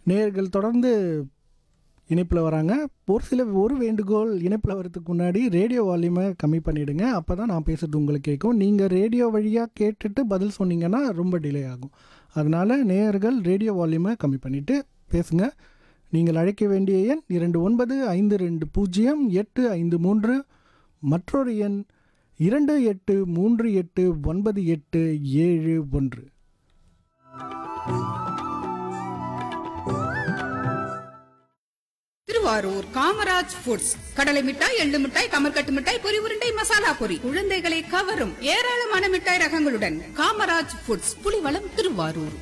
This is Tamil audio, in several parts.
நேயர்கள் தொடர்ந்து இணைப்பில் வராங்க ஒரு சில ஒரு வேண்டுகோள் இணைப்பில் வரதுக்கு முன்னாடி ரேடியோ வால்யூமை கம்மி பண்ணிவிடுங்க அப்போ தான் நான் பேசுகிறது உங்களுக்கு கேட்கும் நீங்கள் ரேடியோ வழியாக கேட்டுட்டு பதில் சொன்னீங்கன்னா ரொம்ப டிலே ஆகும் அதனால் நேயர்கள் ரேடியோ வால்யூமை கம்மி பண்ணிவிட்டு பேசுங்க நீங்கள் அழைக்க வேண்டிய எண் இரண்டு ஒன்பது ஐந்து ரெண்டு பூஜ்ஜியம் எட்டு ஐந்து மூன்று மற்றொரு எண் இரண்டு எட்டு மூன்று எட்டு ஒன்பது எட்டு ஏழு ஒன்று திருவாரூர் காமராஜ் ஃபுட்ஸ் கடலை மிட்டாய் எள்ளு மிட்டாய் கமர்கட்டு மிட்டாய் பொரி உருண்டை மசாலா பொரி குழந்தைகளை கவரும் ஏராளமான மிட்டாய் ரகங்களுடன் காமராஜ் ஃபுட்ஸ் புலிவளம் திருவாரூர்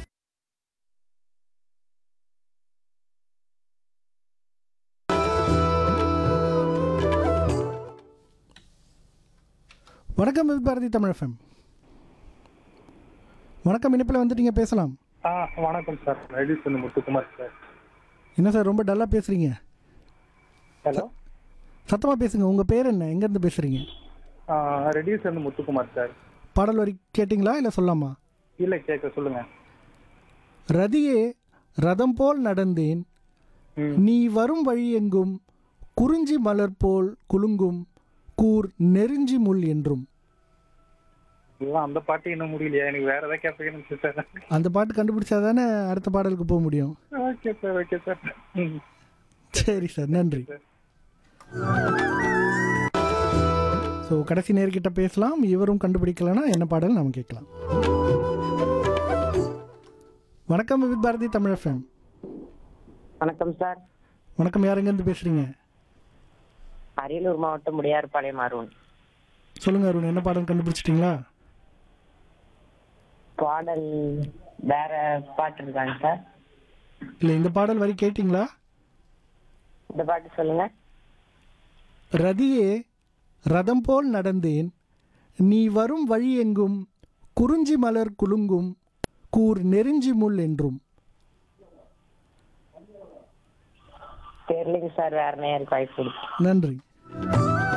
வணக்கம் வித் பாரதி தமிழ் எஃப்எம் வணக்கம் இணைப்பில் வந்துட்டீங்க பேசலாம் ஆ வணக்கம் சார் ரெடியூஸ் வந்து முத்துக்குமார் சார் என்ன சார் ரொம்ப டல்லாக பேசுகிறீங்க ஹலோ சத்தமாக பேசுங்க உங்கள் பேர் என்ன எங்கேருந்து பேசுகிறீங்க ரெடியூஸ் வந்து முத்துக்குமார் சார் பாடல் வரி கேட்டிங்களா இல்லை சொல்லாமா இல்லை கேட்க சொல்லுங்க ரதியே ரதம் போல் நடந்தேன் ம். நீ வரும் வழி எங்கும் குறிஞ்சி மலர் போல் குலுங்கும் கூர் நெருஞ்சி முள் என்றும் இல்லை அந்த பாட்டு இன்னும் முடியலையா எனக்கு வேற ஏதாவது கேட்பீங்கன்னு சார் அந்த பாட்டு கண்டுபிடிச்சா தானே அடுத்த பாடலுக்கு போக முடியும் ஓகே சார் ஓகே சார் ம் சரி சார் நன்றி ஸோ கடைசி நேர்கிட்ட பேசலாம் இவரும் கண்டுபிடிக்கலனா என்ன பாடல் நாம கேட்கலாம் வணக்கம் வித் பாரதி தமிழ் எஃப்எம் வணக்கம் சார் வணக்கம் யார் எங்கேருந்து பேசுகிறீங்க அரியலூர் மாவட்டம் முடியார்பாளையம் அருண் சொல்லுங்க அருண் என்ன பாடல் கண்டுபிடிச்சிட்டிங்களா பாடல் வேற பாட்டு இருக்காங்க சார் இல்லை இந்த பாடல் வரி கேட்டிங்களா இந்த பாட்டு சொல்லுங்க ரதியே ரதம் போல் நடந்தேன் நீ வரும் வழி எங்கும் குறிஞ்சி மலர் குலுங்கும் கூர் நெருஞ்சி முள் என்றும் தெரியலைங்க சார் வேற நேருக்கு வாய்ப்பு கொடுத்து நன்றி